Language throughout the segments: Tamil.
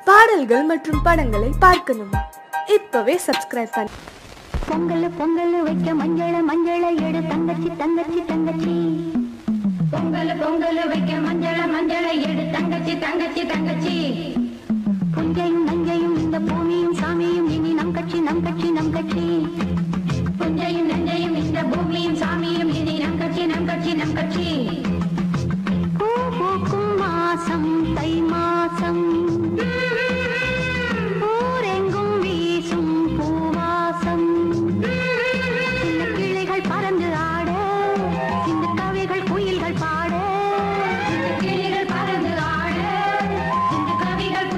பாடல்கள் மற்றும் படங்களை பார்க்கணுமா இப்பவே சப்ஸ்கிரைப் பண்ணு பொங்கல் பொங்கல் வைக்க மஞ்சள மஞ்சள எடு தங்கச்சி தங்கச்சி தங்கச்சி பொங்கல் பொங்கல் வைக்க மஞ்சள மஞ்சள எடு தங்கச்சி தங்கச்சி தங்கச்சி புஞ்சையும் நஞ்சையும் இந்த பூமியும் சாமியும் இனி நம் கட்சி நம் கட்சி நம் கட்சி புஞ்சையும் நஞ்சையும் இந்த பூமியும் சாமியும் இனி நம் கட்சி நம் கட்சி நம் கட்சி பூ பூக்கும் மாசம் தை மாசம் ஊரெங்கும் வீசும் பூவாசம் சின்ன கிளைகள் பறந்து ஆட சின்ன கவிகள் குயில்கள் பாட இந்த கிளிகள் பறந்து ஆட இந்த கவிகள்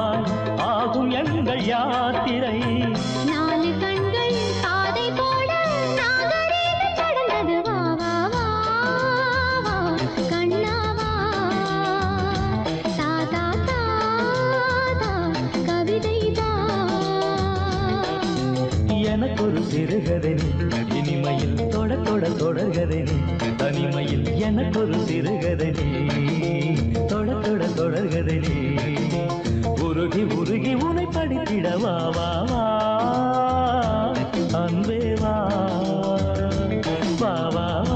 நாள் ஆகும் எங்கள் யாத்திரை நாலு கண்கள் பாதை போட நாகரீகம் கடந்தது வா வா வா வா கண்ணா வா தாதா தாதா கவிதை எனக்கு ஒரு சிறுகதை நீ இனிமையில் தொட தொட தொடர்கதை நீ தனிமையில் எனக்கு ஒரு சிறுகதை நீ தொட தொட தொடர்கதை நீ உருகி உருகி உனை படித்திட வா வா வா அன்பே வா வா வா வா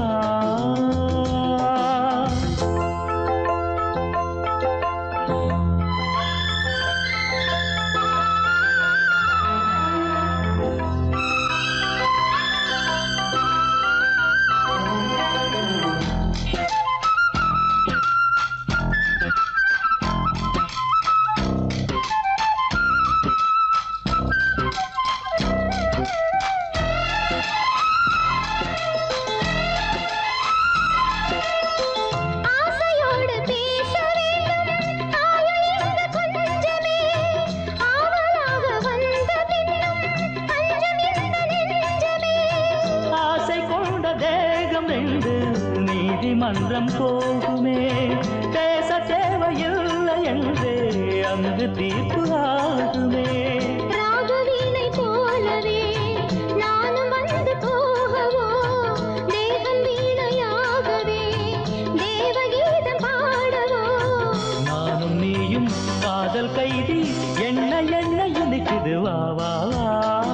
ஆசையோடு பேச வேண்டும் ஆயுளிந்த கொஞ்சமே ஆவலாக வந்த பின்னும் அஞ்சம் இந்த நெஞ்சமே ஆசை கொண்ட தேகம் ரெண்டு நீதிமன்றம் போகுமே பேச தேவையில்லை என்றே அங்கு தீர்ப்பு ஆகுமே ராகவீணை போலவே நானும் வந்து போகவோ தேவன் வீணையாகவே தேவகீதம் பாடவோ நானும் நீயும் காதல் கைதி என்ன என்ன இனிக்குது வா வா வா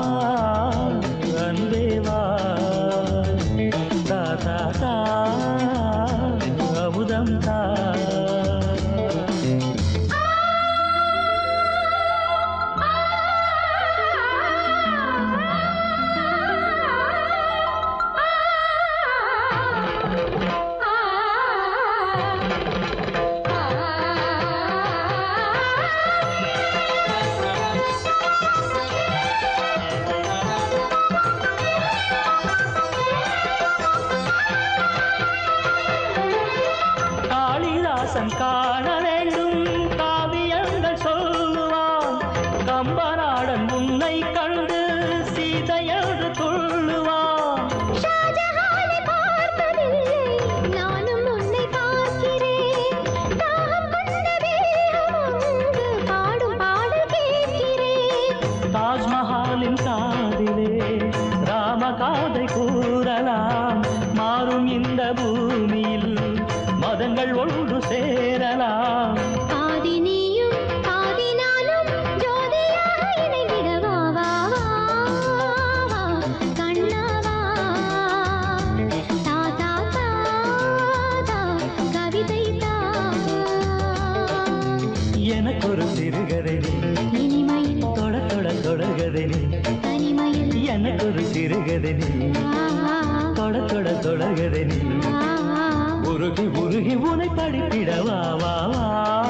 அன்பே வா தா தா தா அமுதம் தா காளிதாசன் காண வேண்டும் காவியங்கள் சொல்லுவான் கம்பநாடன் உன்னை கண்டு சீதையது துள்ளுவான் ஷாஜஹானை பார்த்ததில்லை நானும் உன்னை பார்க்கிறேன் தாகம் கொண்ட வேகம் அங்கு பாடும் பாடல் கேட்கிறேன் தாஜ்மஹாலின் காதிலே ராமகாதை கூறலாம் மாறும் இந்த பூமியில் மதங்கள் ஒன்று சேரலாம் பாதி நீயும் பாதி நானும் ஜோதியாக இணைந்திட வா வா வா வா கண்ணா வா தா தா தா தா கவிதை தா எனக்கு ஒரு சிறுகதை நீ இனிமையில் தொட தொட தொடர்கதை நீ தனிமையில் எனக்கு ஒரு சிறுகதை நீ ஆ, தொட தொட தொடர்கதை நீ ஆ, ஆ. உருகி உருகி உனை படித்திட வா வா வா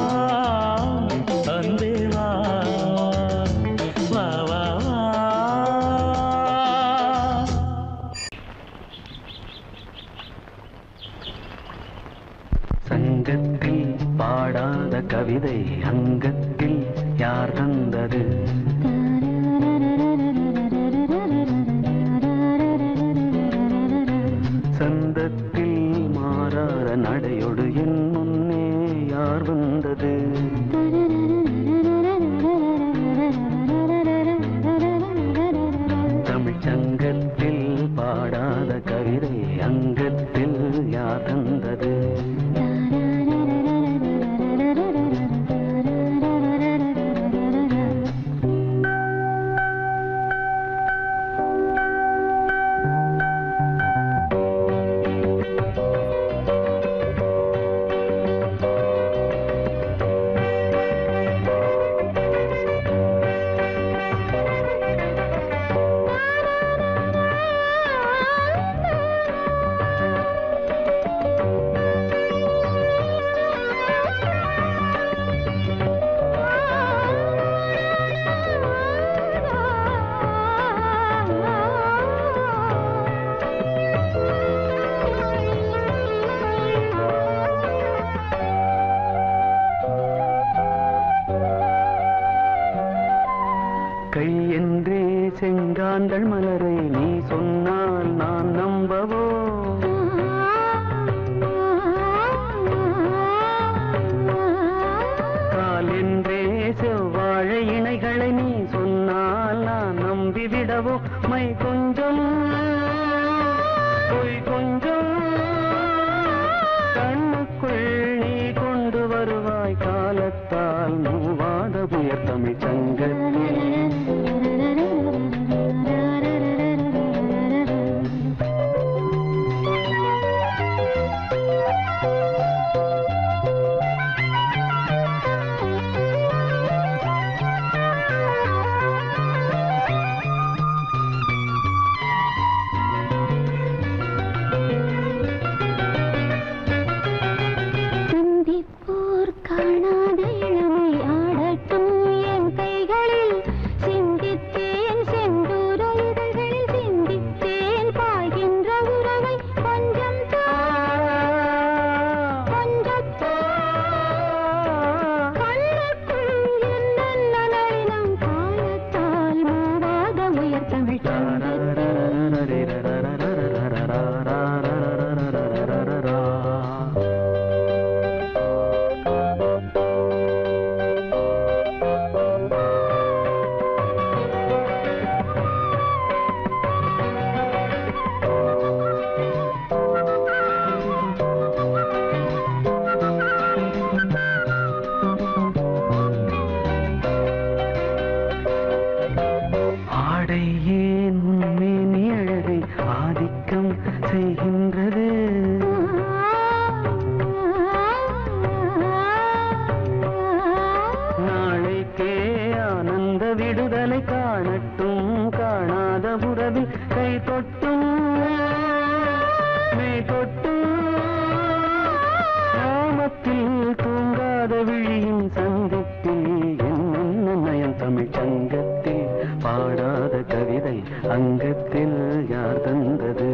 அன்பே வா வா வா வா சங்கத்தில் பாடாத கவிதை அங்கத்தில் யார் தந்தது சந்தத்தில் மாறாத நடையொடு என் முன்னே கை என்றே செங்காந்தள் மலரை நீ சொன்னால் நான் நம்பவோ கால் என்றே செவ்வாழை இணைகளை நீ சொன்னால் நான் நம்பிவிடவோ மை கொஞ்சம் பொய் கொஞ்சம் கண்ணுக்குள் நீ கொண்டு வருவாய் காலத்தால் மூவாத புயர் தமிழ் சங்கத்தில் சிந்திப்போர் காணாத இளமை ஆடட்டும் என் கைகளில் சிந்தித்தேன் செந்தூர இதழ்களில் சிந்தித்தேன் பாய்கின்ற உறவை கொஞ்சம் கொஞ்சம் கண்ணுக்குள் என்ன நளினம் காலத்தால் மூவாத உயர் தமிழ் ஆடை ஏன் உண்மை அழகை ஆதிக்கம் செய்கின்றது நாளைக்கே ஆனந்த விடுதலை காணட்டும் காணாத உறவில் கை தொட்டும் மெய் தொட்டும் கிராமத்தில் தூங்காத விழியின் சந்திப்பில் என்ன நயம் தமிழ் சங்கத்தில் பாடாத கவிதை அங்கத்தில் யார் தந்தது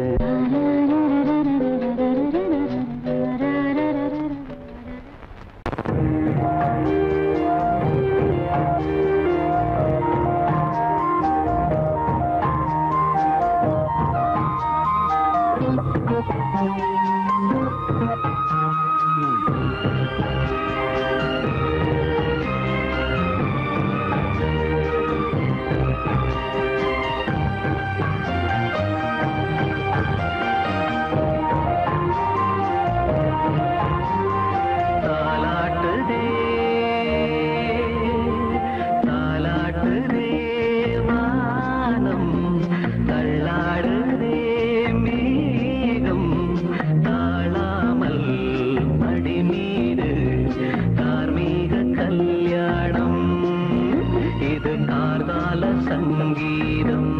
தாலாட்டுதே தாலாட்டுதே வானம் தள்ளாடுதே மேகம் தாழாமல் மடி மீது தார்மீக கல்யாணம் இது கார்கால சங்கீதம்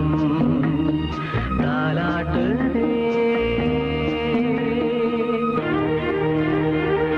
தாலாட்டுதே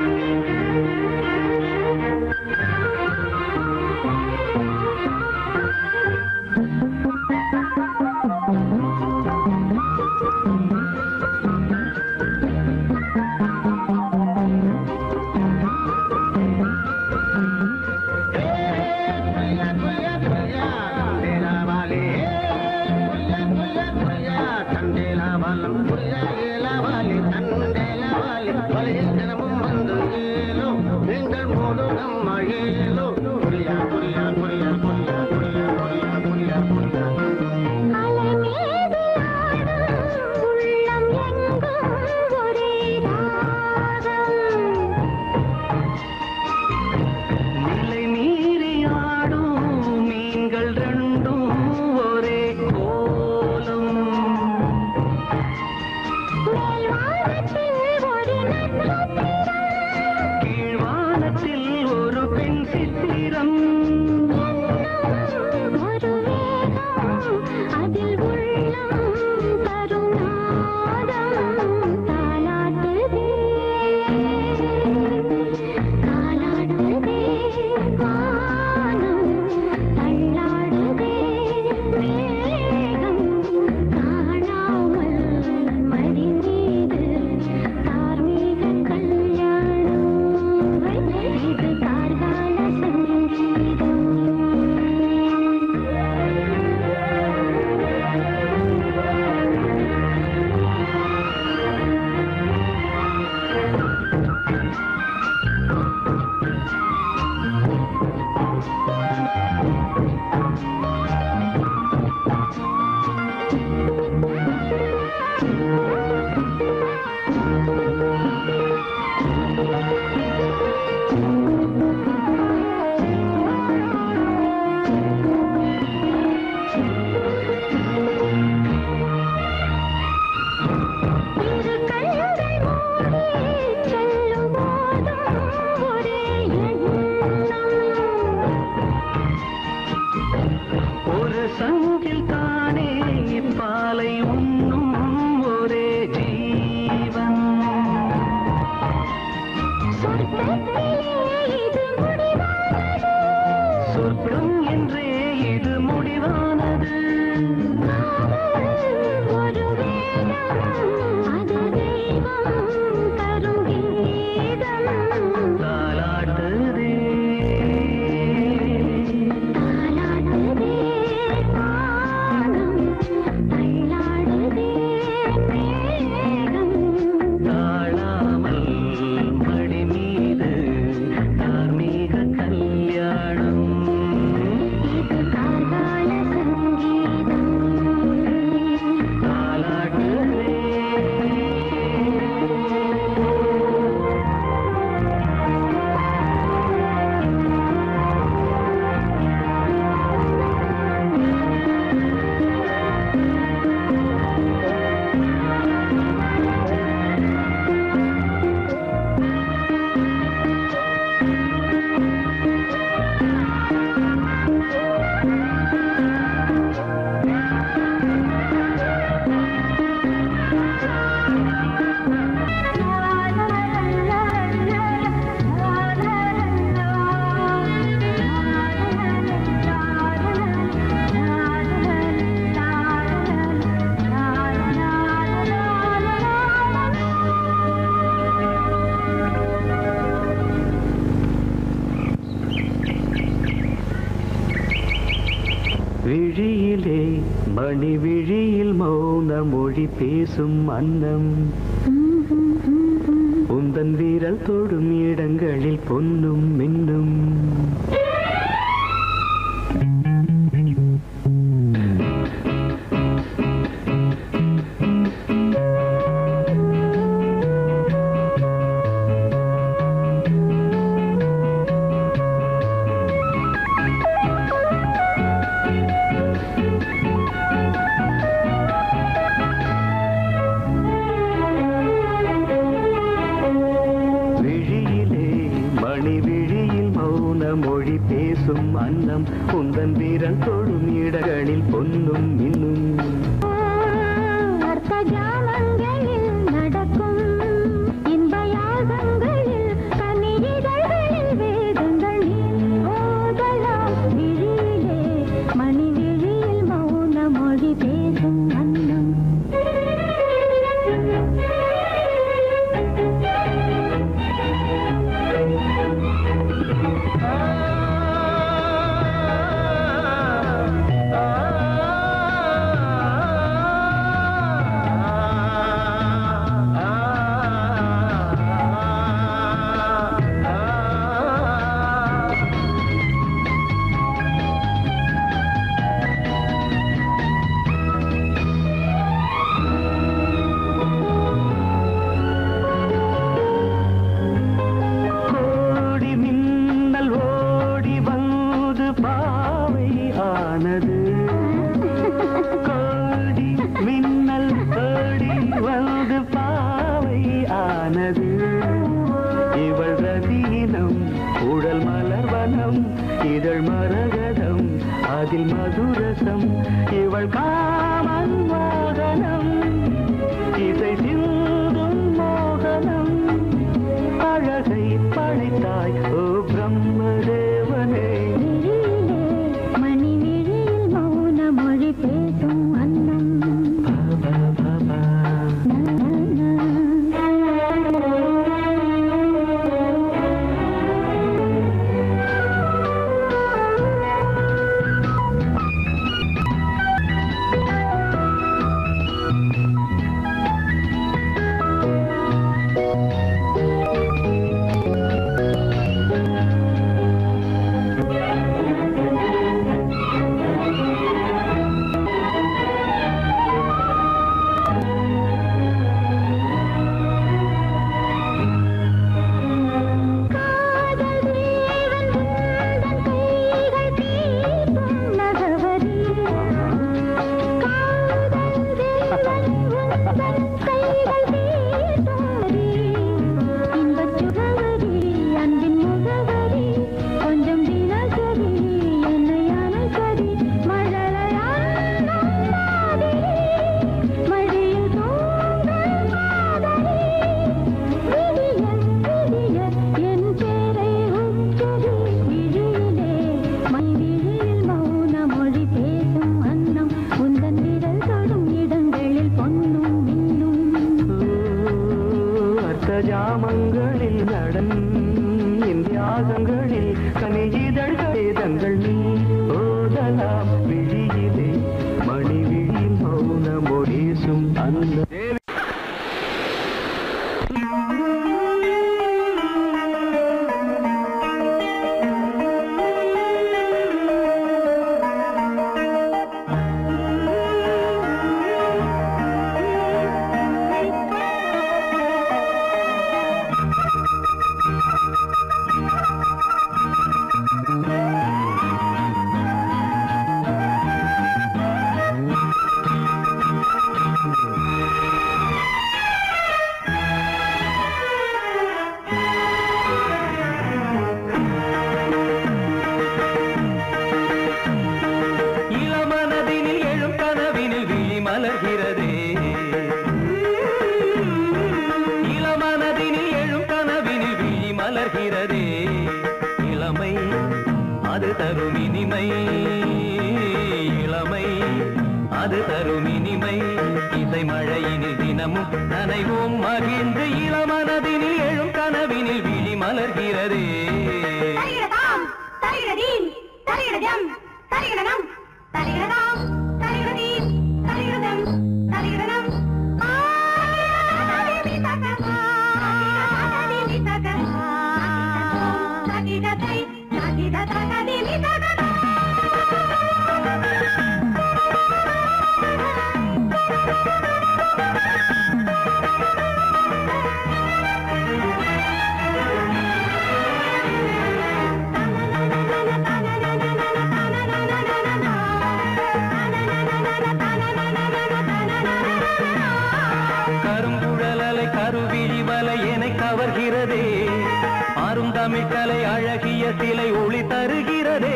அலைமேது ஆடும் உள்ளம் எங்கும் ஒரே ராகம் நிலை மீறி ஆடும் மீன்கள் ரெண்டும் ஒரே கோலம் என்றே இது முடிவானது ஒரு வேதம் அது தெய்வம் தரும் கீதம் தாலாட்டுதே தாலாடுதே வானம் தள்ளாடுதே மேகம் தாழாமல் மடி மீது தார்மீக கல்யாணம் இது கார்கால சங்கீதம் தாலாட்டுதே விழியிலே மணி விழியில் மௌன மொழி பேசும் அன்னம் உந்தன் வீரல் தொடும் இடங்களில் பொன்னும் மின்னும் விழியிலே மணி விழியில் மௌன மொழி பேசும் அன்னம் உந்தன் வீரல் தொடும் இடங்களில் பொன்னும் மின்னும் அர்த்த ஜாமங்களில் நடக்கும் இன்ப யாகங்களில் கனியிதழ்களில் வேதங்கள் நீ ஓதலாம் விழியிலே மணி விழியில் மௌன மொழி பேசும் அன்னம் கோடி மின்னல் ஓடி வந்து பாவை ஆனது கோடி மின்னல் ஓடி வந்து பாவை ஆனது இவள் ரதீனம் உடல் மலர்வனம் இதழ் மரகதம் அதில் மதுரசம் இவள் காமன் வாகனம் இசை சிந்தும் மோகனம் அழகை படைத்தாய் ஓ பிரம்மதேவனே விழியிலே மணி விழியில் மௌன மொழி பேசும் அன்னம் பாபா பாபா ஆ சொல்லலாம் விழியிலே மணி விழியில் மௌன மொழேசும் அந்த இளமனதினில் எழும் கனவினில் விழி மலர்கிறதே இளமனதினில் எழும் கனவினில் விழி மலர்கிறதே இளமை அது தரும் இனிமை இளமை அது தரும் இனிமை இசை மழையினில் தினமும் நனைவோம் மகிழ்ந்து இளமனதினில் எழும் கனவினில் விழி மலர்கிறதே தரிகிடதாம் தரிகிடதீம் தரிகிடதம் தரிகிடனம் தரிகிடதாம் தரிகிடதீம் தரிகிடதம் தரிகிடனம் தகிடதை தகிட தகதிமி தகதா கருங்குழலலை கருவிழி வலை என கவர்கிறதே அருந்தமிழ் கலை அழகிய சிலை ஒளி தருகிறதே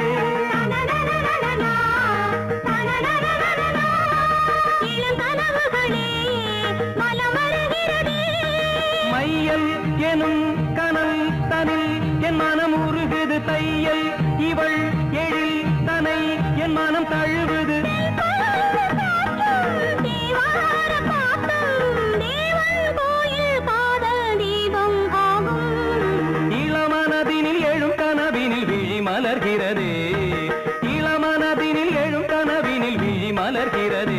மையல் எனும் கனல் தனில் என் மனம் உருகுது தையல் இவள் எழில் தனை என் மனம் தழுவுது இளமனதினில் எழும் கனவினில் விழி மலர்கிறதே இளமனதினில் எழும் கனவினில் விழி மலர்கிறதே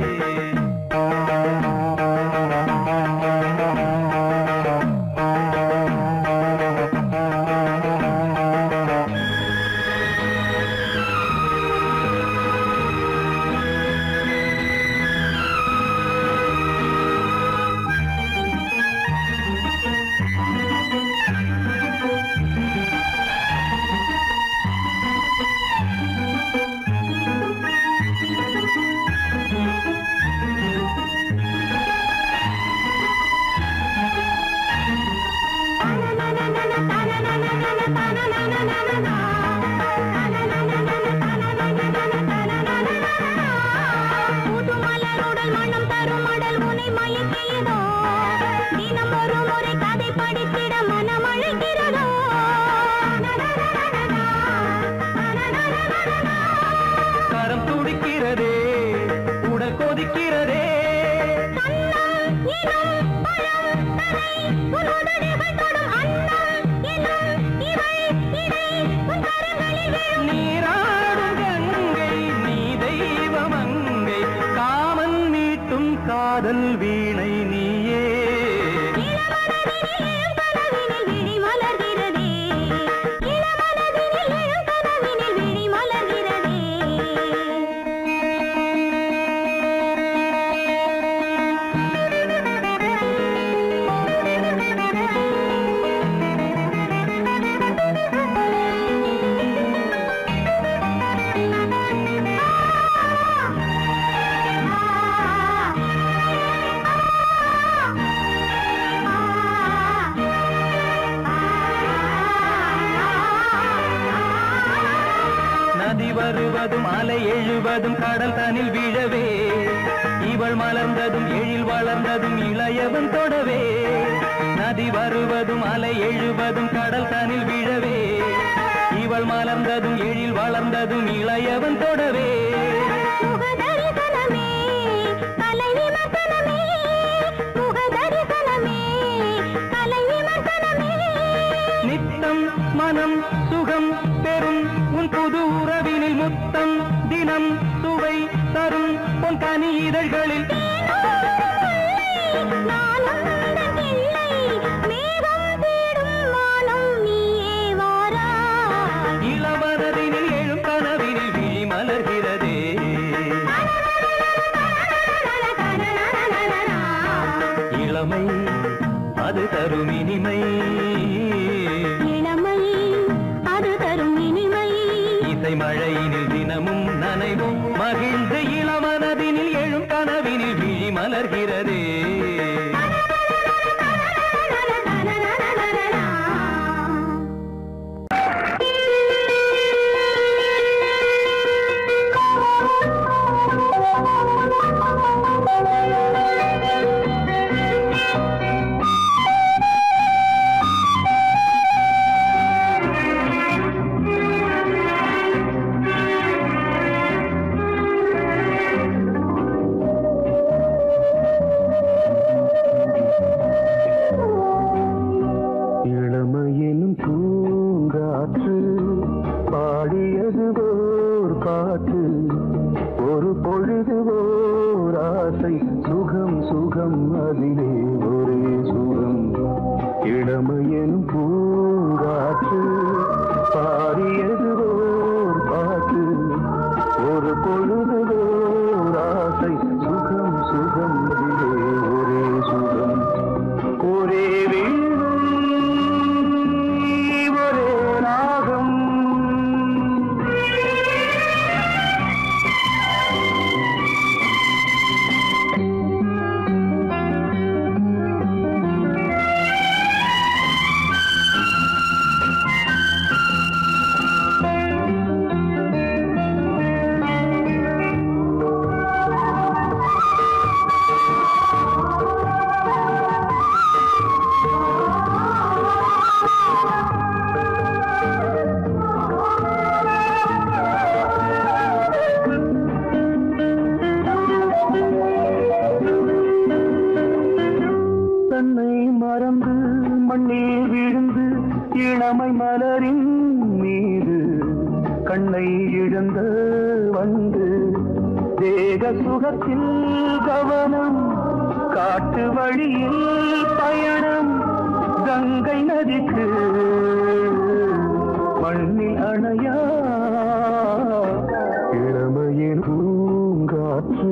புதுமலருடல் மனம் தரும் மடல் உனை மயக்கியதோ தினம் ஒரு முறை கதை படித்திட மனம் அழைக்கிறதோ கரம் துடிக்கிறதே உடல் கொதிக்கிறதே நீராடும் கங்கை நீ தெய்வமங்கை காமன் மீட்டும் காதல் வீணை நீயே நதி வருவதும் அலை எழுவதும் கடல் தனில் விழவே இவள் மலர்ந்ததும் எழில் வளர்ந்ததும் இளையவன் தொடவே நதி வருவதும் அலை எழுவதும் கடல் தனில் விழவே இவள் மலர்ந்ததும் எழில் வளர்ந்ததும் இளையவன் தொடவே முகதரிசனமே கலை விமர்சனமே முகதரிசனமே கலை விமர்சனமே நித்தம் மனம் சுகம் பெறும் உன் புது உறவினில் முத்தம் தினம் தினம் சுவை தரும் பொன் கனி இதழ்களில் இளமனதினில் எழும் கனவினில் விழி மலர்கிறதே இளமை அது தரும் இனிமை இளமை அது தரும் இனிமை இசை மழையினில் தினமும் நனைவும் மகிழ்ந்து இளமனதினில் எழும் கனவினில் விழி மலர்கிறதே இளமையினும் பூங்காற்று பாடியது ஓர் பாட்டு ஒரு பொழுது ஓர் ஆசை சுகம் சுகம் அதிலே ஒரே சுகம் இளமையினும் பூங்காற்று பாடியது ஓர் பாட்டு ஒரு பொழுது ஓர் ஆசை சுகம் சுகம் அதிலே ஒரே சுகம் ஒரே வீணை ஒரே ராகம் தன்னை மறந்து மண்ணில் விழுந்து இளமை மலரின் மீது கண்ணை இழந்த வந்து தேக சுகத்தில் கவனம் காட்டு வழியில் பயணம் கங்கை நதிக்கு மண்ணில் அணையா இளமையின் பூங்காற்று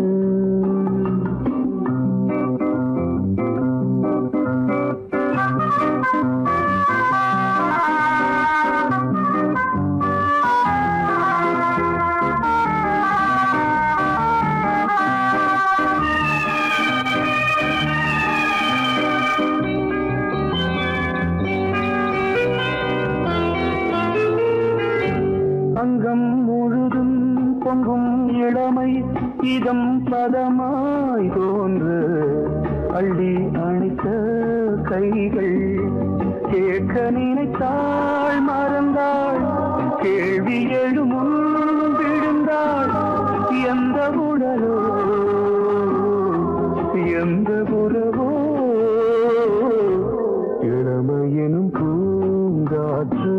அங்கம் முழுதும் பொங்கும் இளமை இதம் பதமாய் தோன்று அள்ளி அணைத்த கைகள் கேட்க நினைத்தாள் மறந்தாள் கேள்வி எழுமுன் விழுந்தாள் எந்த உடலோ எந்த புறவோ இளமையெனும் பூங்காற்று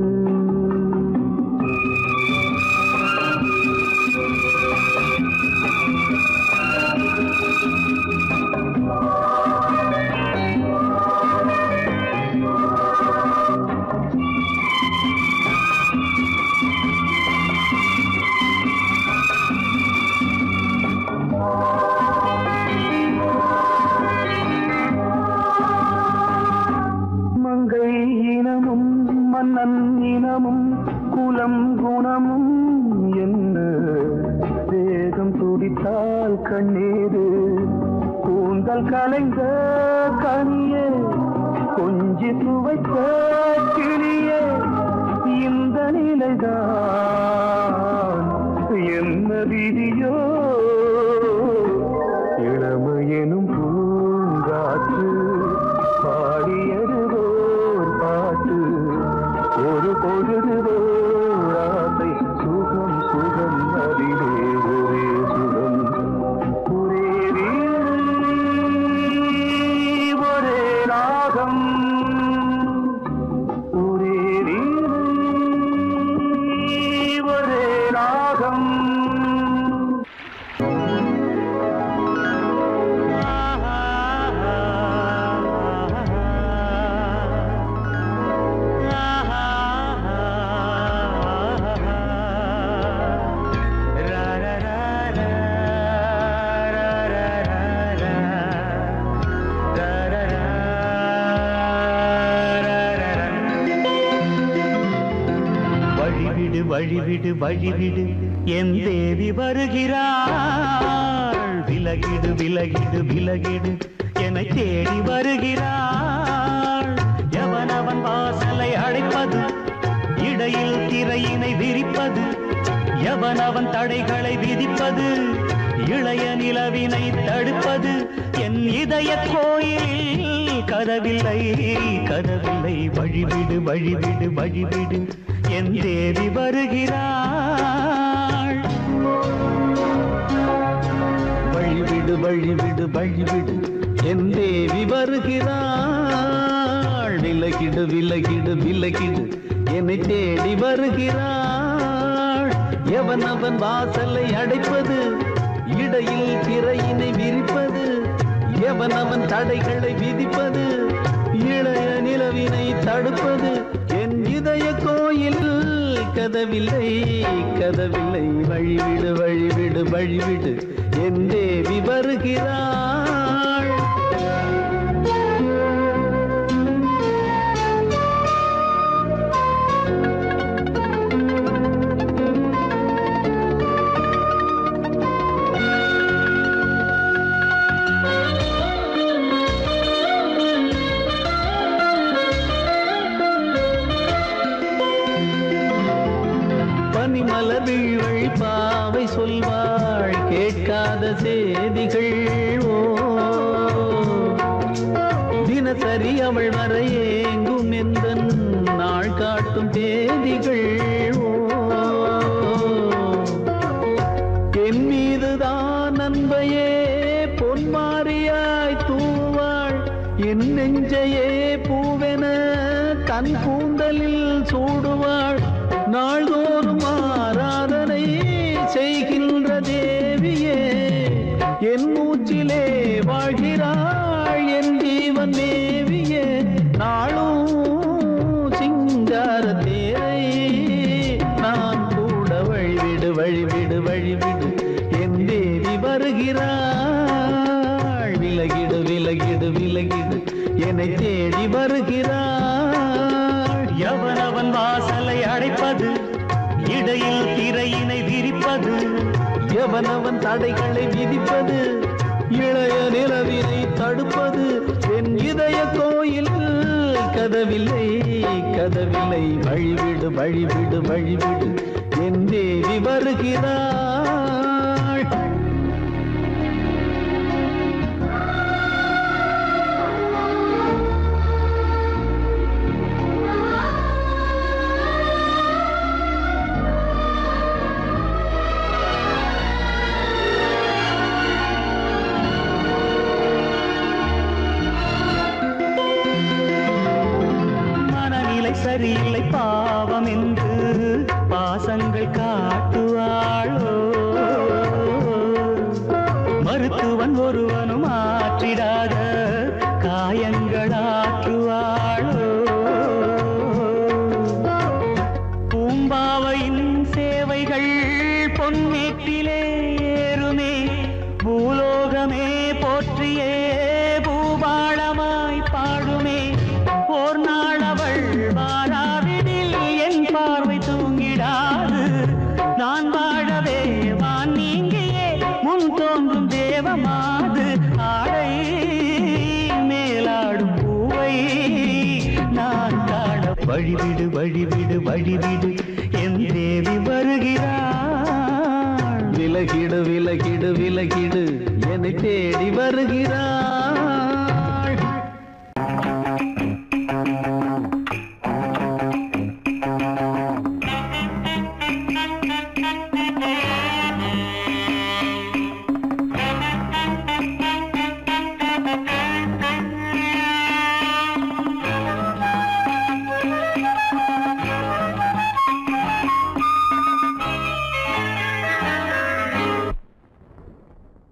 மங்கை இனமும் மன்னன் இனமும் குலம் குணமும் என்ன வேகம் துடித்தால் கண்ணீரு கூந்தல் கலைந்த கனியே கொஞ்சி துவைத்த கிளியே இந்த நிலைதான் என்ன விதியோ இளமையெனும் பூங்காற்று பாடியது ஓர் பாட்டு ஒரு பொழுது ஓர் ஆசை சுகம் சுகம் அதிலே ஒரே சுகம் ஒரே வீணை, ஒரே ராகம் ஒரே வீணை, ஒரே ராகம் வழிவிடு வழிவிடு வழிவிடு என் தேவி வருகிறாள் விலகிடு விலகிடு விலகிடு என்னை தேடி வருகிறாள் எவனவன் வாசலை அழைப்பது இடையில் திரையினை விரிப்பது எவனவன் தடைகளை விதிப்பது இளைய நிலவினை தடுப்பது என் இதய கோயிலில் கதவில்லை கதவில்லை வழிவிடு வழிவிடு வழிவிடு என் தேவி வருகிறாள் வழிவிடு வழிவிடு வழிவிடு என் தேவி வருகிறாள் விலகிடு விலகிடு விலகிடு என்னை தேடி வருகிறாள் எவன் அவன் வாசலை அடைப்பது இடையில் திரையினை விரிப்பது எவன் அவன் தடைகளை விதிப்பது இளைய நிலவினை தடுப்பது என் இதய கோயில் கதவில்லை கதவில்லை வழிவிடு வழிவிடு வழிவிடு என் தேவி வருகிறாள் பனிமலர் வீழ்வழி பாவை சொல்வாள் கேட்காத செய்திகள் ஓ தினசரி அவள் வர ஏங்கும் எந்த நாள் காட்டும் தேதிகள் ஓ என் மீதுதான் அன்பையே பொன்மாரியாய் தூவாள் என் நெஞ்சையே பூவென தன் கூந்தலில் சூடுவாள் நாள்தோறும் ஆராதனை செய்கின்ற தேவியே என் மூச்சிலே வாழ்கிறாள் என் ஜீவன் தேவியே நாளும் சிங்கார தேரை நான் கூட வழிவிடு வழிவிடு வழிவிடு என் தேவி வருகிறாள் விலகிடு விலகிடு விலகிடு என்னை தேடி வருகிறாள் எவனவன் வாசலை அடைப்பது இடையில் திரையினை விரிப்பது எவனவன் தடைகளை விதிப்பது இளைய நிலவினை தடுப்பது என் இதய கோயில் கதவில்லை கதவில்லை வழிவிடு வழிவிடு வழிவிடு என் தேவி வருகிறாள் மனநிலை சரியில்லை பாவம் என்று பாசங்கள் காட்டுவாளோ மருத்துவன் ஒருவனும் ஆற்றிடாத காயங்களாற்றுவாளோ பூம்பாவையின் சேவைகள் பொன்னேட்டிலே ஏறுமே பூலோகமே போற்றியே பூபாளமாய் பாடுமே ஓர் நாள் அவள் வாராவிடில் என் பார்வை தூங்கிடாது நான் வாழவே வான் நீங்கியே முன் தோன்றும் தேவமாது ஆடை மேலாடும் பூவை நான் காண வழிவிடு வழிவிடு வழிவிடு என் தேவி வருகிறாள் விலகிடு விலகிடு விலகிடு என்னை தேடி வருகிறாள்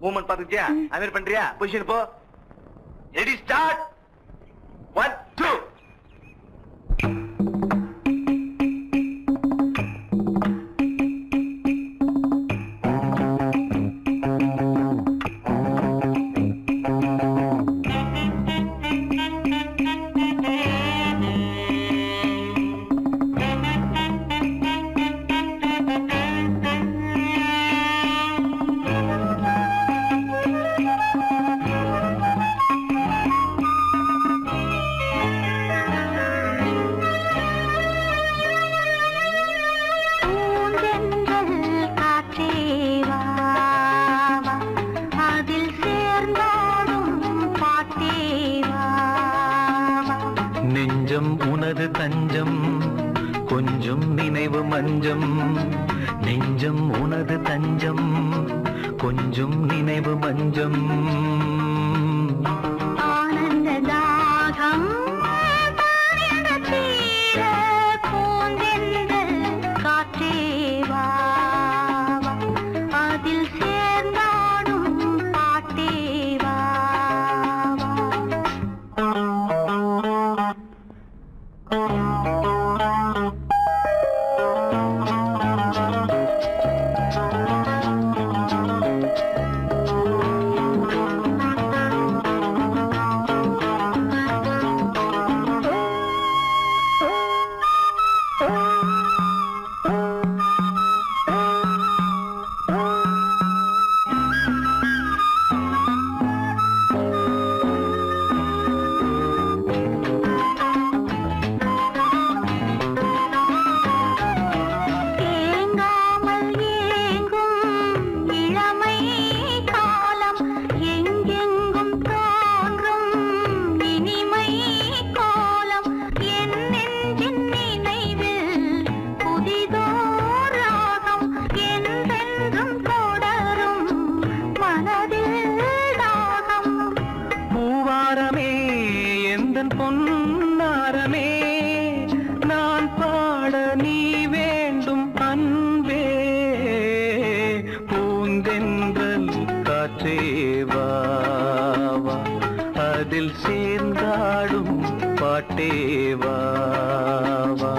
மூமெண்ட் பாத்துக்கிட்டியா அது மாதிரி பண்றியா பொசிஷன் போ ரெடி ஸ்டார்ட் ஒன் டூ பூந்தென்றல் காற்றே வா, வா. அதில் சேர்ந்தாடும் பாட்டே வா, வா. நெஞ்சம் உனது தஞ்சம் கொஞ்சம் நினைவு மஞ்சம் நெஞ்சம் உனது தஞ்சம் கொஞ்சம் நினைவு மஞ்சம் ஆனந்த தாகம் தானியங்கத் தீர பூந்தென்றல் காற்றே வா, வா. அதில் சேர்ந்தாடும் பாட்டே வா, வா. தேங்காமல் ஏங்கும் இளமை காலம் எங்கெங்கும் தோன்றும் இனிமை கோலம் என் நெஞ்சின் நினைவில் புதிதோர் ராகம் என்றென்றும் தொடரும் மனதில் தாகம் பூவாரமே எந்தன் பொன்னாரமே நான் பாட நீ வேண்டும் அன்பே பூந்தென்றல் காற்றே வா, வா. அதில் சேர்ந்தாடும் பாட்டே வா, வா.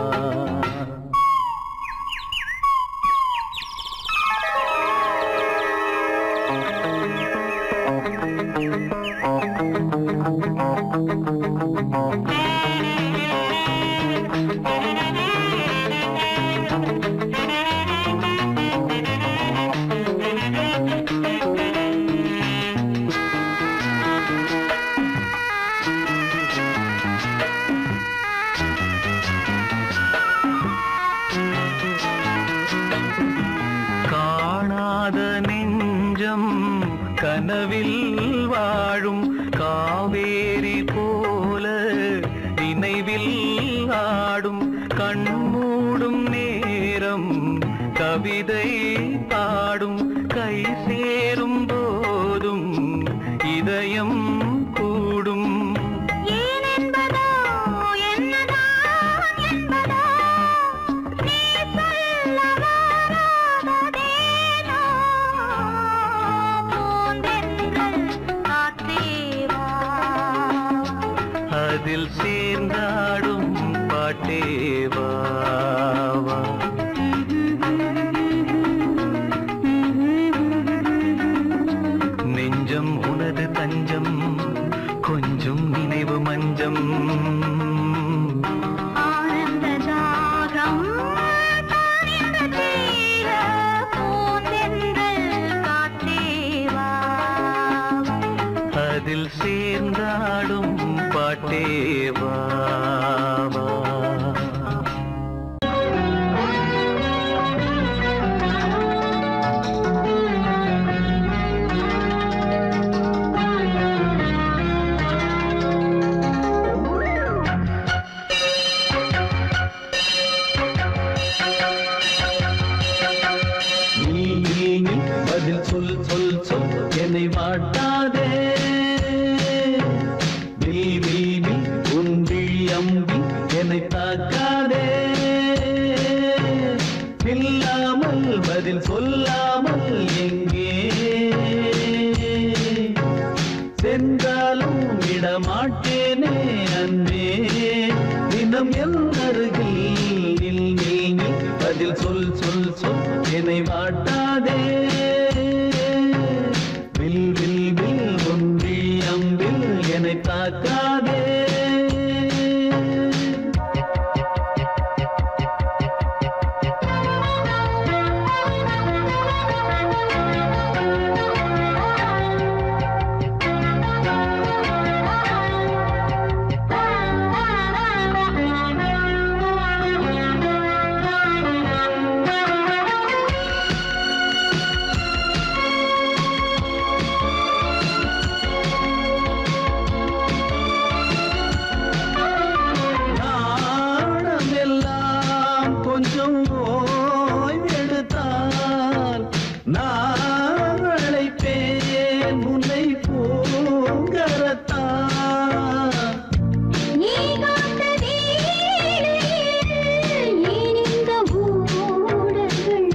காணாத நெஞ்சம் கனவில் வாழும் காவேரி போல நினைவில் ஆடும் கண்மூடும் நேரம் கவிதை பாடும் கை சேரும் போதும் இதயம் கூடும் ஏன் என்பதோ என்னதான் என்பதோ நீ சொல்ல வராததேனோ பூந்தென்றல் காற்றே வா அதில் சேர்ந்தாடும் பாட்டே வா, வா. நெஞ்சம் உனது தஞ்சம் கொஞ்சம் நினைவு மஞ்சம் ஆனந்த தாகம் தானியங்கத் தீர பூந்தென்றல் காற்றே வா அதில் சேர்ந்தாடும் பாட்டே வா, வா. நீ நீ நீ பதில் சொல் சொல் சொல் என்னை வாட்டாதே நீ நீ நீ உன் விழி அம்பி என்னை தாக்காதே இல்லாமல் பதில் சொல்லாமல் எங்கே என்னை வாட்டாதே வில் வில் வில் ஒன்றி அம்பில் என்னை தாக்காதே நாணமெல்லாம் கொஞ்சம் ஓய்வெடுத்தால் நான் அழைப்பேன் உன்னை பூங்கரத்தான் நீ காத்த வேளையில் ஏன் இந்த ஊடல்கள்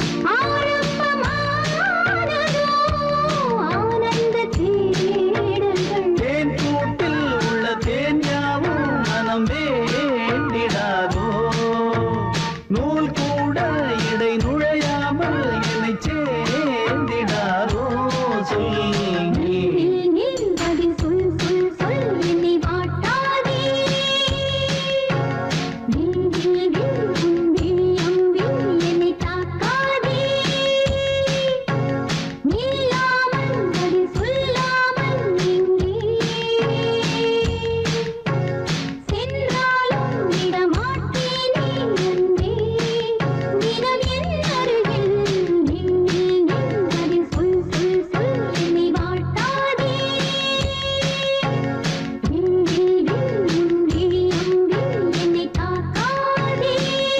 ஆரம்பமானதோ ஆனந்த தேடல்கள் தேன் கூட்டில் உள்ள தேன் யாவும் மனம் வேண்டிடாதோ நூல் கூட இடை நுழையாமல் என்னை சேர்ந்திடாதோ சொல் நீ நில் நில் பதில் சொல் சொல் சொல் என்னை வாட்டாதே வில் வில் வில் உன் விழி அம்பில் என்னை தாக்காதே நில்லாமல் பதில் சொல்லாமல் எங்கே சென்றாலும் விடமாட்டேனே அன்பே தினம் என் அருகில் நில் நில் நில் பதில் சொல் சொல் சொல் என்னை வாட்டாதே வில் வில் வில் உன் விழி அம்பில் என்னை தாக்காதே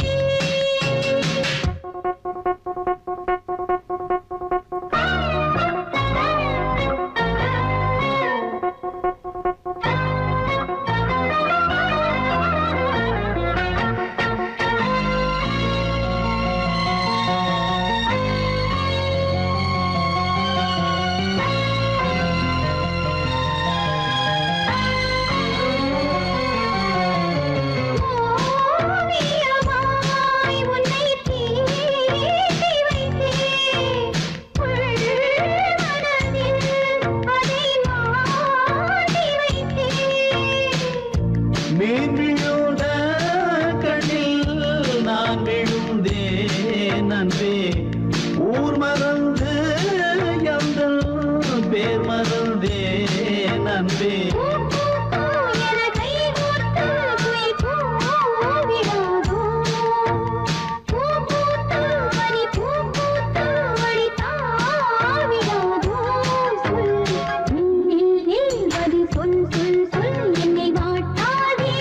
ஓவியமாய் உன்னை தீட்டி வைத்தேன் உள் மனதில் அதை மாட்டி வைத்தேன் மீன் விழுந்த கண்ணில் நான் விழுந்தேன் அன்பே ஊர் மறந்து எந்தல் பேர் மறந்தேன் அன்பே பூ பூ பூ என கை கோர்த்து குயில் கூவிடாதோ பூ பூத்து மணி பூ பூத்து மணி தாவிடாதோ சொல் நில் நில் பதில் சொல் சொல் சொல் என்னை வாட்டாதே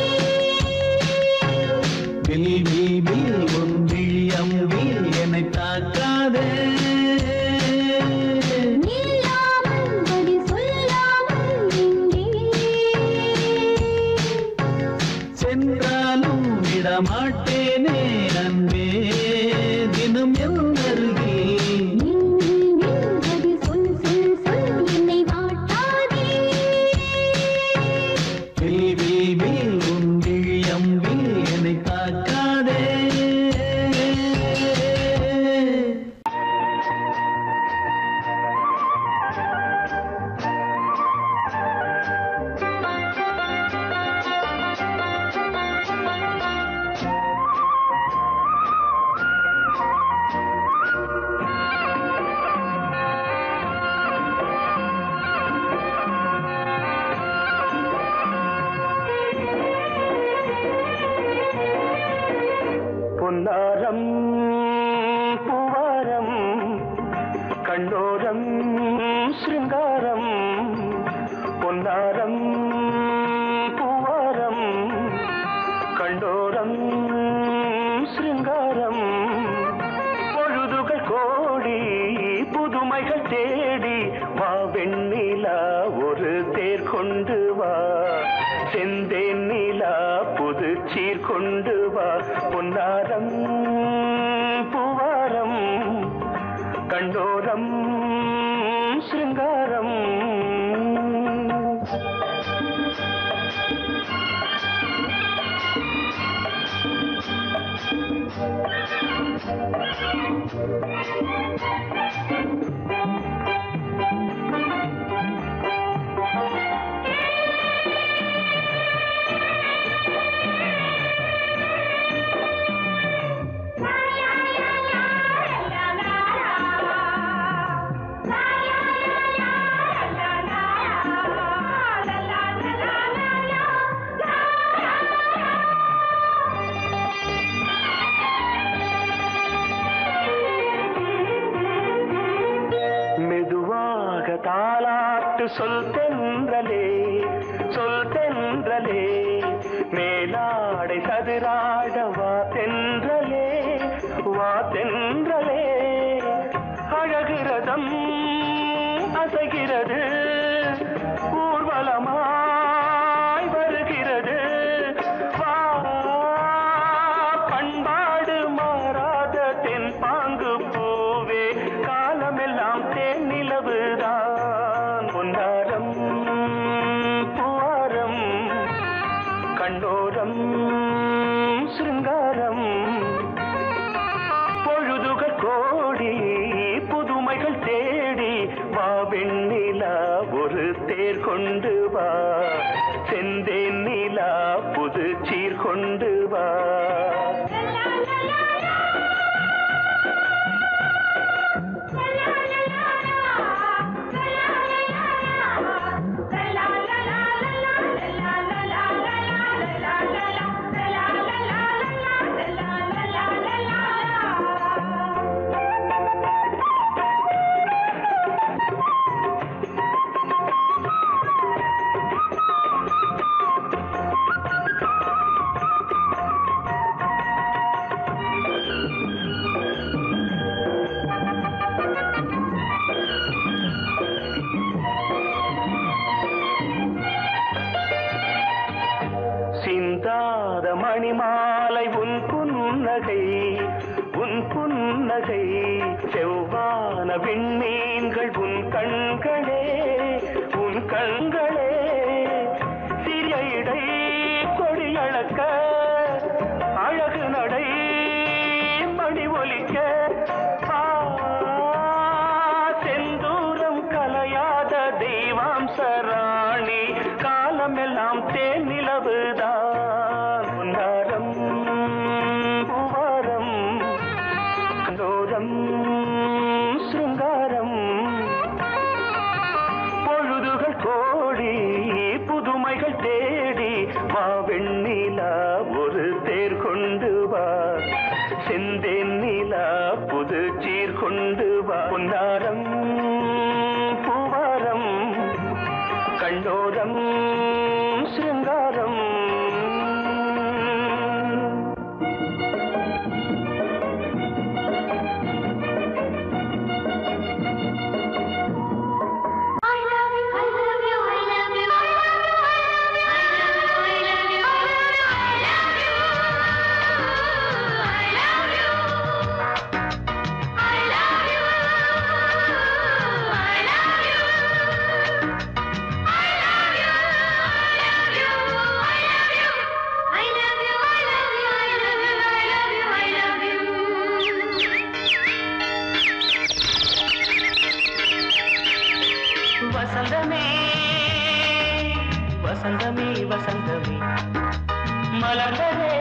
வில் வில் வில் உன் விழி அம்பில் என்னை தாக்காதே நில்லாமல் பதில் சொல்லாமல் எங்கே சென்றாலும் விடமாட்டேனே அன்பே தினம் என் அருகில் நில் நில் நில் பதில் சொல் சொல் சொல் என்னை வாட்டாதே வில் வில் வில் உன் விழி அம்பில் என்னை தாக்காதே பொன்னாரம் பூவாரம் கண்ணோரம் சிருங்காரம் பொன்னாரம் பூவாரம் கண்டோரம் சிருங்காரம் பொழுதுகள் கோடி புதுமைகள் தேடி வா வெண்ணிலா ஒரு தேர் கொண்டு வா செந்தேன் நிலா புது சீர் கொண்டு வா பொன்னாரம் பூவாரம் கண்டோரம் சிருங்காரம் மெதுவாக தாலாட்டு சொல் தென்றலே சொல் தென்றலே மேலாடை சதுராட வா தென்றலே வா தென்றலே அழகிறதம் அசைகிறது ஊர்வலமாய் வருகிறது வா பண்பாடு மாறாத தென் பாங்கு பூவே காலமெல்லாம் தேன் நிலவுதான் பொன்னாரம் பூவாரம் கண்டோரம் சிருங்காரம் பொழுதுகள் கோடி புதுமைகள் தேடி வா வெண்ணிலா ஒரு தேர் கொண்டு வா செந்தேன் நிலா புது சீர் கொண்டு வா சிந்தாத மணிமாலை உன் புன்னகை உன் புன்னகை செவ்வான விண்மீன்கள் உன் கண்களே உன் கண்களே சிறிய இடை கொடியளக்க அழகு நடை மணி ஒலிக்க ஆ, செந்தூரம் கலையாத தெய்வாம்சராணி காலமெல்லாம் தேன் நிலவுதான் பொன்னாரம் பூவாரம் கண்டோரம் சிருங்காரம் பொழுதுகள் கோடி புதுமைகள் தேடி வா வெண்ணிலா ஒரு தேர் கொண்டு வா செந்தேன் நிலா புது சீர் கொண்டு வா பொன்னாரம் பூவாரம் கண்டோரம் சிருங்காரம் வசந்தமே வசந்தமே வசந்தமே மலர்ந்ததே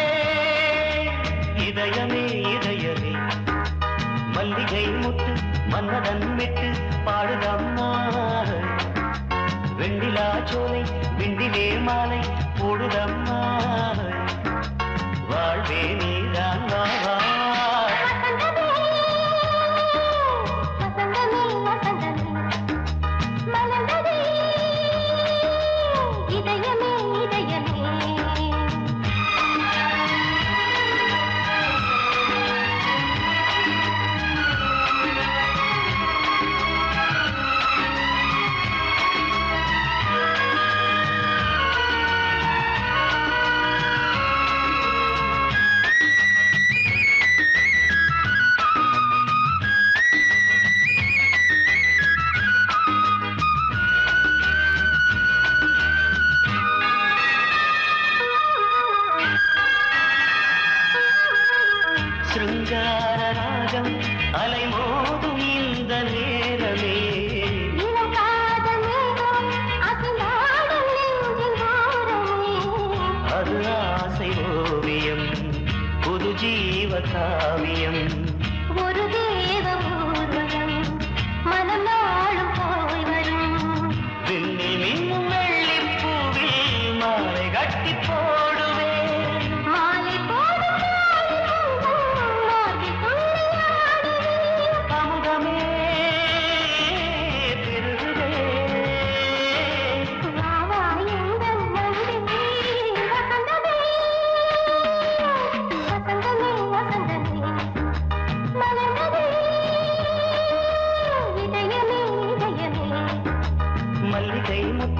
இதயமே இதயமே மல்லிகை முத்து மன்னதன் விட்டு பாடுதம்மா வெண்ணிலா சோலை விண்டிலே மாலை போடுதம்மா வாழ்வே நீதான் வா வா இதயமே இதயமே ஆ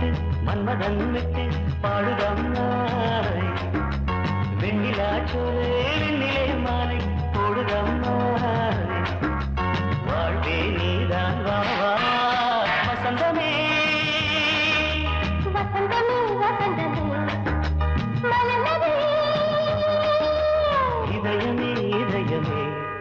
விட்டு மன்மதன் விட்டு பாடுதம்மாய் வெண்ணிலா சோலே வெண்ணிலே மாலை போடுதம்மாய் வாழ்வே நீதான் வா வா வசந்தமே வசந்தமே வசந்தமே மலர்ந்ததே இதயமே இதயமே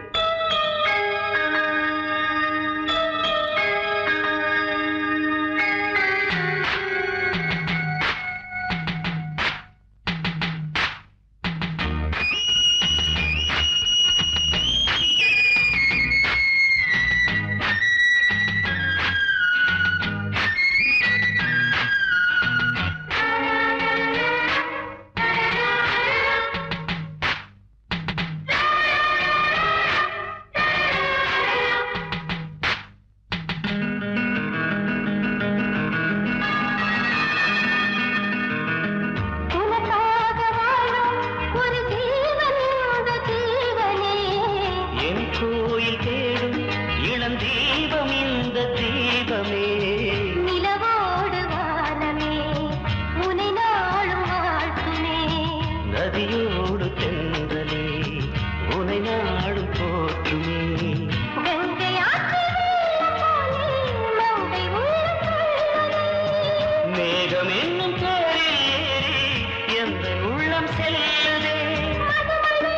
உனக்காக வாழும் ஒரு ஜீவன் இந்த ஜீவனே என் கோயில் தேடும் இளம் தீபம் இந்த தீபமே நிலவோடு வானமே உனை நாளும் வாழ்த்துமே நதியோடு தென்றலே உனை நாடும் போற்றுமே கங்கை ஆற்று வெள்ளம் போலே மங்கை உள்ளம் கொள்ளுதே. மேகம் என்னும் பேரில் ஏறி எந்த உள்ளம் செல்லுதே மதுமழை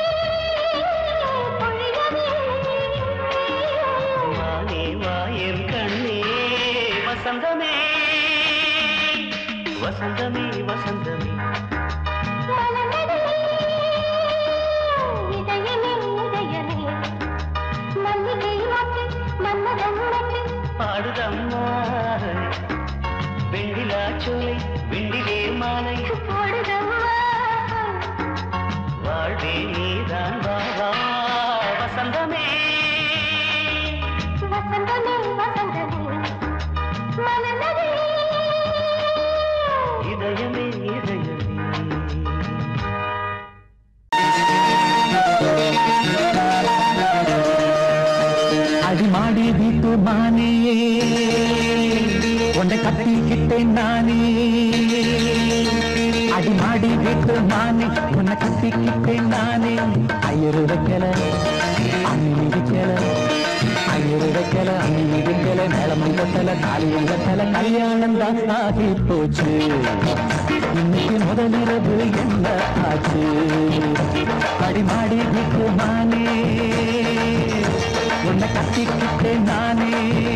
பொழியவே. வானே வாயன் கண்ணே வசந்தமே வசந்தமே வசந்தமே மலர்ந்ததே இதயமே இதயமே மல்லிகை மொட்டு மன்மதன் மொட்டு பாடுதம்மா வெண்ணிலா சோலை வெண்ணிலே மாலை போடுதம்மா வாழ்வே நீதான் வா வா வசந்தமே வசந்தமே வசந்தமே மலர்ந்ததே இதயமே இதயமே அடிமாடி வீட்டு மானே உன்னை கட்டிக்கிட்டேன் நானே அடிமாடி வீட்டு மானே உன்னை கட்டிக்கிட்டேன் நானே ஐயரு வைக்கல அம்மி மிதிக்கல ஐயரு வைக்கல அம்மி மிதிக்கல மேளமும் கொட்டல காலியும் கட்டல கல்யாணம் தான் ஆகி போச்சு இன்னைக்கு முதலிரவு என்ன ஆச்சு அடிமாடி வீட்டு மானே உன்னை கட்டிக்கிட்டேன் நானே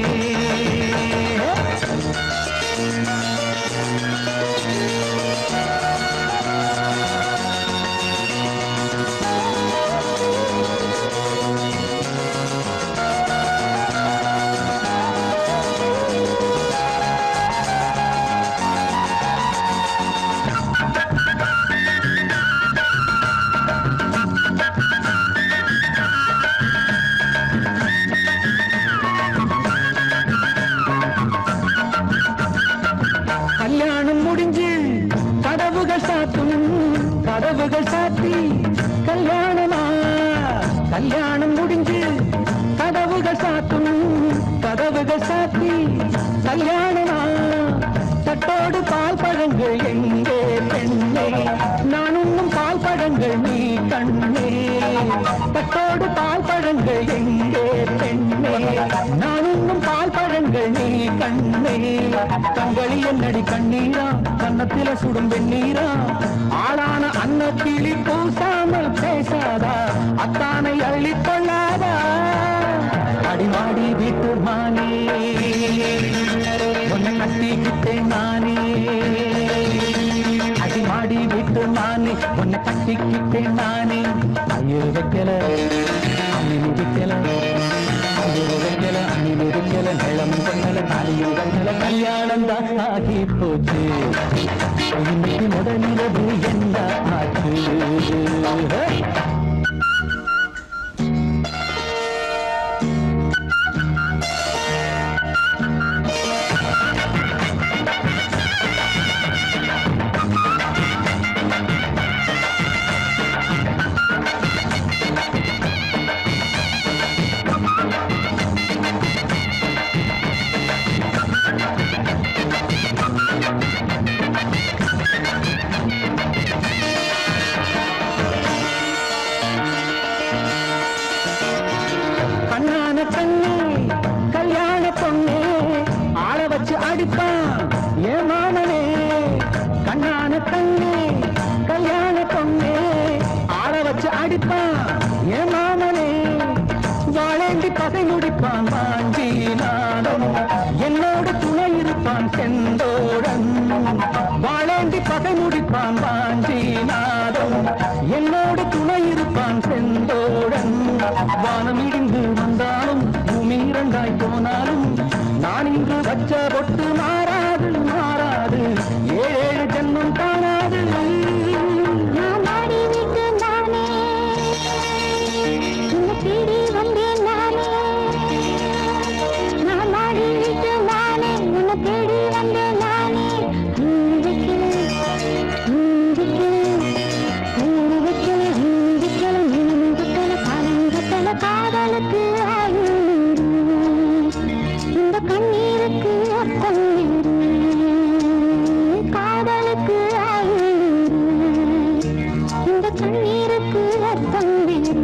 கல்யாணம் முடிஞ்சு கதவுகள் சாத்தும் கதவுகள் சாத்தி கல்யாணமா கல்யாணம் முடிஞ்சு கதவுகள் சாத்தும் கதவுகள் சாத்தி கல்யாணமா தட்டோடு பால் பழங்கள் எங்கே பெண்ணே நான் உண்ணும் பால் பழங்கள் நீ கண்ணே தட்டோடு பால் பழங்கள் எங்கே பெண்ணே நான் உண்ணும் பால் பழங்கள் நீ கண்ணே தங்களி என்னடி கண்ணீரா கன்னத்தில சுடும் வெண்ணீரா ஆளான அன்னக்கிளி பூசாமல் பேசாதா அத்தானை அள்ளிக் கொள்ளாதா அடிவாடி வீட்டு மானே உன்னை கட்டிக்கிட்டேன் நானே அடிமாடி வீட்டு நானே உன்னை கட்டிக்கிட்டேன் நானே ஐயோ வைக்கல அம்மி மிதிக்கல ஐயோ வைக்கல அம்மி மிதிக்கல நிலம் பண்ணல தாலியும் கண்ணல கல்யாணம் தான் ஆகி போச்சு இன்னைக்கு முதலிரவு என்ன ஆச்சு ஹே! போனாலும் நான் இன்று வச்ச பொட்டு மாறாது மாறாது ஏழு ஜென்மம் காணாது நான் ஆடி விட்டு நானே உன்னை தேடி வந்தேன் நானே நான் ஆடி விட்டு நானே உன்னை தேடி வந்தேன் நானே ஊருக்கு ஊருக்கு ஊருக்கு ஊருக்கு ஊருக்கு காலங்கத்தல காதலுக்கு ஆயுறு இந்த கண்ணீருக்கு அர்த்தம் வேறு. காதலுக்கு ஆயுறு இந்த கண்ணீருக்கு அர்த்தம் வேறு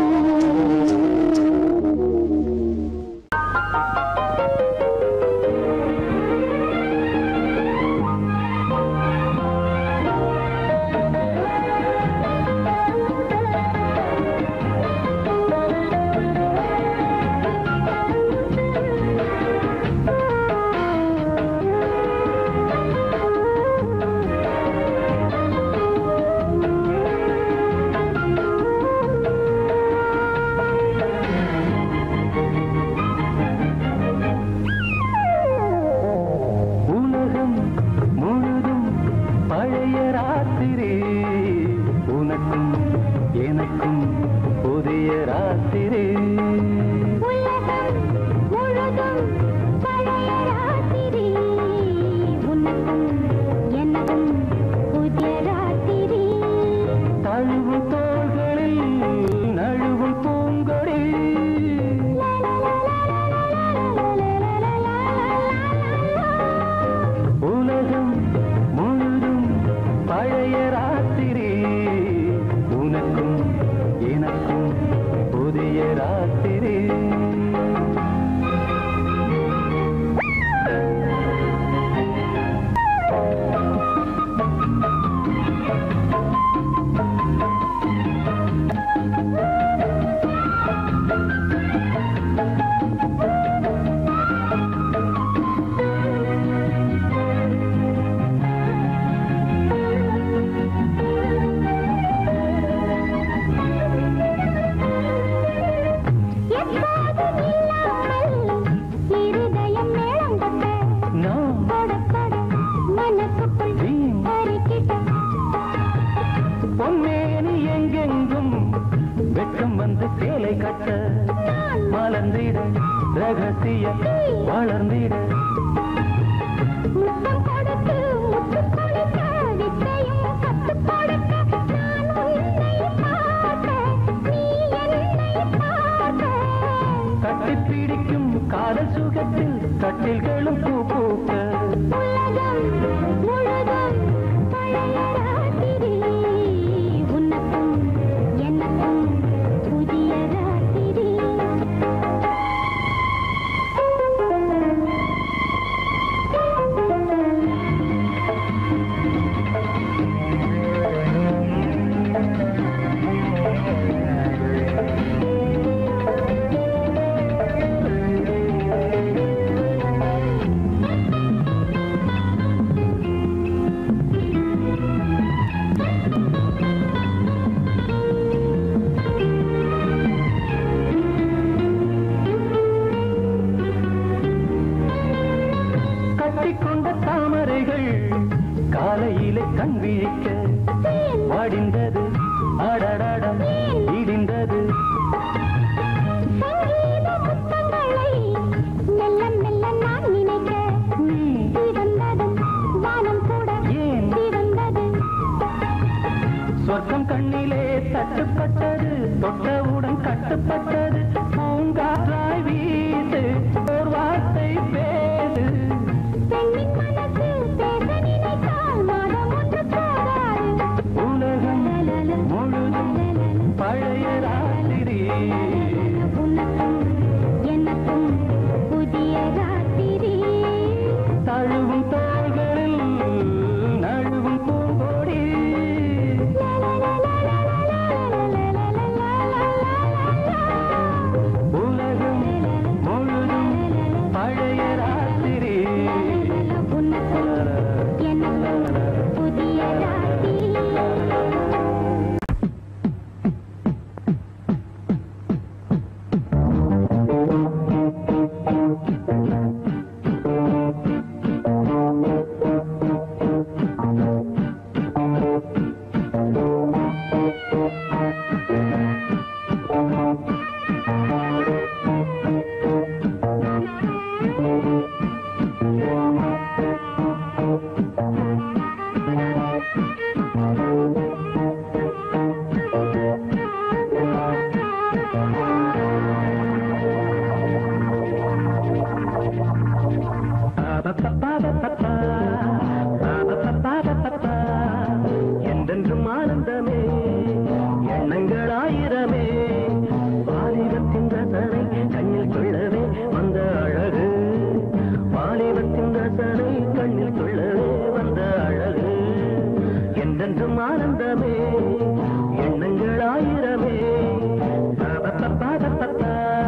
உலகம் முழுதும் பழைய ராத்திரி உனக்கும் எனக்கும் புதிய ராத்திரி உலகம் முழுதும் பழைய ராத்திரி உனக்கும் எனக்கும் புதிய ராத்திரி தழுவும் தோள்களில் நழுவும் பூங்கொடி உலகம் முழுதும் பழைய ராத்திரி உனக்கும் எனக்கும் புதிய ராத்திரி எப்போதும் இல்லாமல் இருதயம் மேளம் கொட்ட நான் கொட கொட மனசுக்குள் வீண் பறிக்கிட்ட பொன்னேனி எங்கெங்கும் வெட்கம் வந்து சேலை கட்ட மலர்ந்திட ரகசிய வளர்ந்திட முத்தம் கொடுத்து முத்து கொடுக்க வித்தையும் கத்துக் கொடுக்க நான் உன்னை பார்க்க நீ என்னை பார்க்க கட்டி பிடிக்கும் காதல் சுகத்தில் கட்டில்களும் பூ பூக்க உலகம் முழுதும் பழைய ராத்திரி உனக்கும் எனக்கும் புதிய ராத்திரி கட்டிக்கொண்ட தாமரைகள் காலையிலே கண் விழிக்க வாடிந்தது அடடடம் இடிந்தது சங்கீத முத்தங்களை மெல்ல மெல்ல நான் நினைக்க சிவந்ததும் வானம் கூட ஏன்? சிவந்தது சொர்க்கம் கண்ணிலே தட்டுப்பட்டது தொட்டவுடன் கட்டுப்பட்டது பூங்காற்றாய் வீசு ஓர் வார்த்தை பேசு பெண்ணின் மனசு பேச நினைத்தால் மாதம் ஒன்று போதாது உலகம் முழுதும் பழைய ராத்திரி என்றென்றும் ஆனந்தமே எண்ணங்கள் ஆயிரமே வாலிபத்தின் ரசனை கண்ணில் கொள்ளவே வந்த அழகு வாலிபத்தின் ரசனை கண்ணில் கொள்ளவே வந்த அழகு என்றென்றும் ஆனந்தமே எண்ணங்கள் ஆயிரமே பா-பா-பா-பா-பா-பா.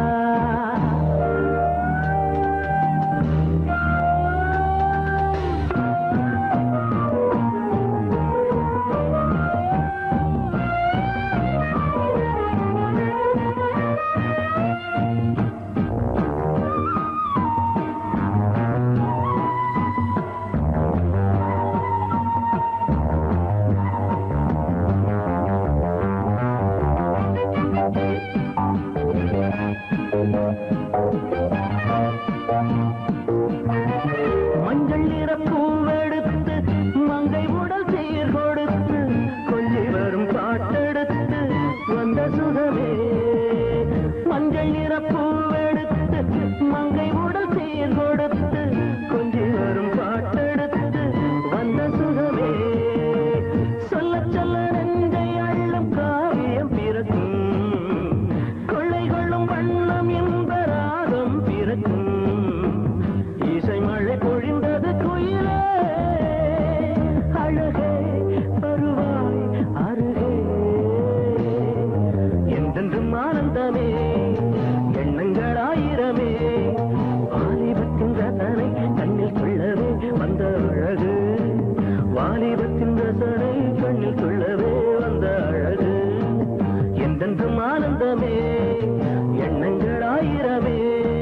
மஞ்சள் நிற பூவெடுத்து மங்கை உடல் சீர் கொடுத்து கொஞ்சி வரும் பாட்டெடுத்து வந்த சுகமே மஞ்சள் நிற பூவெடுத்து மங்கை உடல் சீர் கொடுத்து கொஞ்சி வரும் பாட்டெடுத்து வந்த சுகமே சொல்ல சொல்ல நெஞ்சை அள்ளும் காவியம் பிறக்கும் கொள்ளை கொள்ளும் வண்ணம் என்ப ராகம் பிறக்கும் இசை மழை பொழிந்தது குயிலே அழகே வருவாய் அருகே என்றென்றும் ஆனந்தமே எண்ணங்கள் ஆயிரமே வாலிபத்தின் ரசனை கண்ணில் கொள்ளவே வந்த அழகு வாலிபத்தின் ரசனை கண்ணில் கொள்ளவே வந்த அழகு என்றென்றும் ஆனந்தமே எண்ணங்கள் ஆயிரமே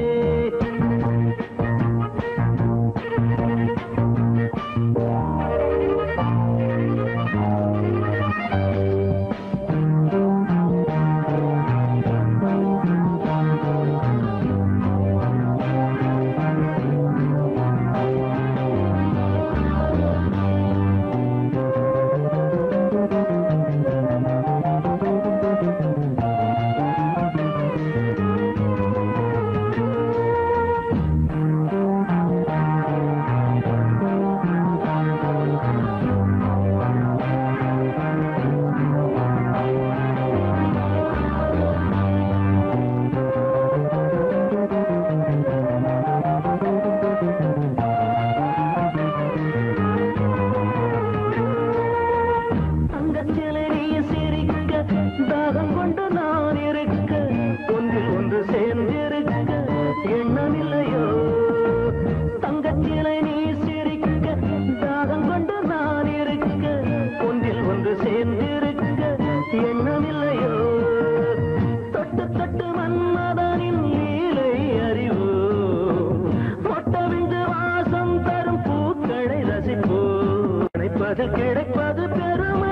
தங்கச்சிலை நீ சிரிக்க தாகம் கொண்டு நான் இருக்க ஒன்றில் ஒன்று சேர்ந்திருக்க எண்ணமில்லையோ தங்கச்சிலை நீ சிரிக்க தாகம் கொண்டு நான் இருக்க ஒன்றில் ஒன்று சேர்ந்திருக்க எண்ணமில்லையோ தொட்டு தொட்டு மன்மதனின் லீலை அறிவு மொட்டவிந்து வாசம் தரும் பூக்களை ரசிப்போ கிடைப்பது கிடைப்பது பெருமை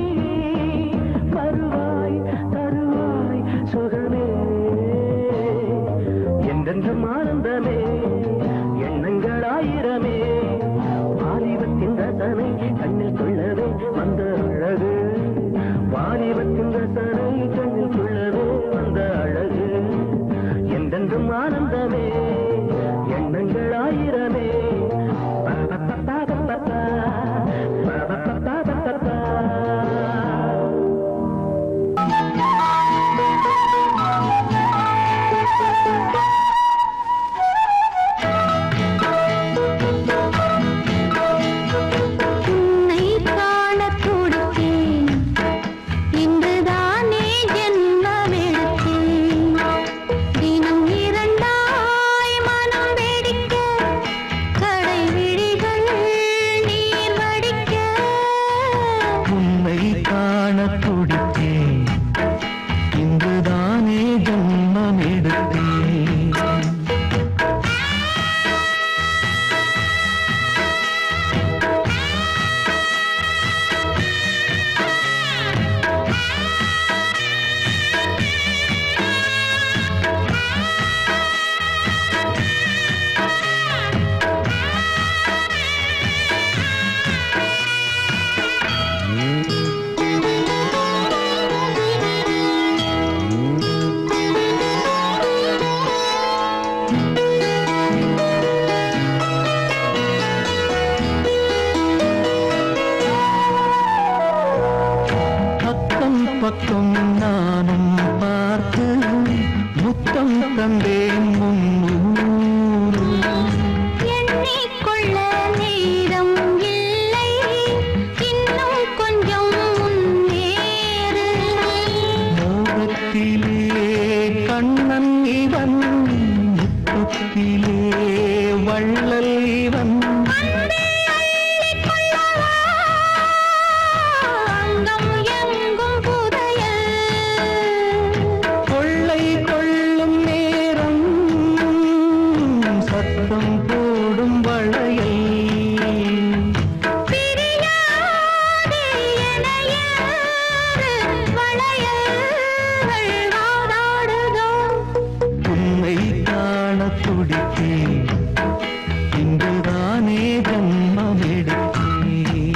வருவாய் தருவாய் சுகமே என்றென்றும் ஆனந்தமே எண்ணங்கள் ஆயிரமே வாலிபத்தின் ரசனை கண்ணில் கொள்ளவே வந்த அழகு வாலிபத்தின் ரசனை கண்ணில் கொள்ளவே வந்த அழகு என்றென்றும் ஆனந்தமே எண்ணங்கள் ஆயிரமே பா, பா, பா, பா, பா, பா, பா, பா, பா, வள்ளல் இவன் அங்கம் எங்கும் புதையல் கொள்ளை கொள்ளும் நேரம் சத்தம் போடும் வளையல் பிரியாதே எனையாறு வளையல்கள் வாதாடுதோ உன்னை காண துடித்தேன் இன்றுதானே ஜன்மம் எடுத்தேன்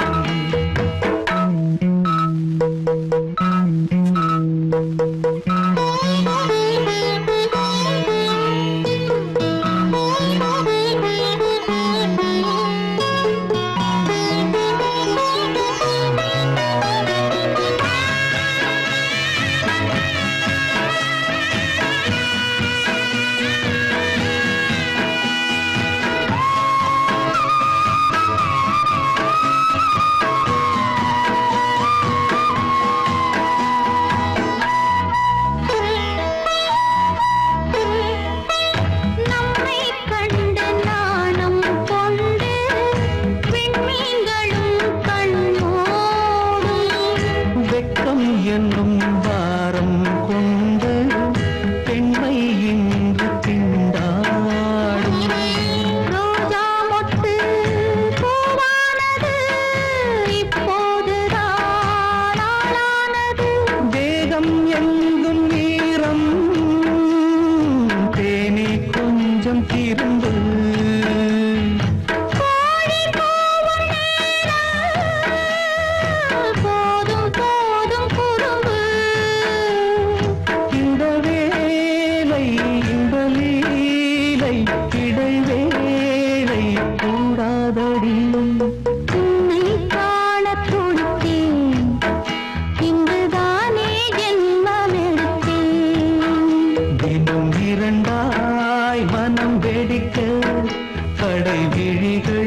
நம்மை கண்டு நாணம் கொண்டு விண்மீன்களும் கண்ணோடும் வெட்கம் என்னும் வாரம் கொண்டு பெண்மை இன்று திண்டாடும் ரோஜா மொட்டு பூவானது இப்போதுதான் ஆளானது வேகம் எங்கும் நீரம் தேனி கொஞ்சம் திரும்பு கோழி கூவும் நேரம் போதும் போதும் குறும்பு இந்த வேலை இந்த லீலை இடைவேளை கூடாதடியும் உன்னை காணத் துடித்தேன் இங்குதானே ஜென்மமெடுத்தேன் தினம் இரண்டாய் மனம் வெடிக்க கடை விழிகள்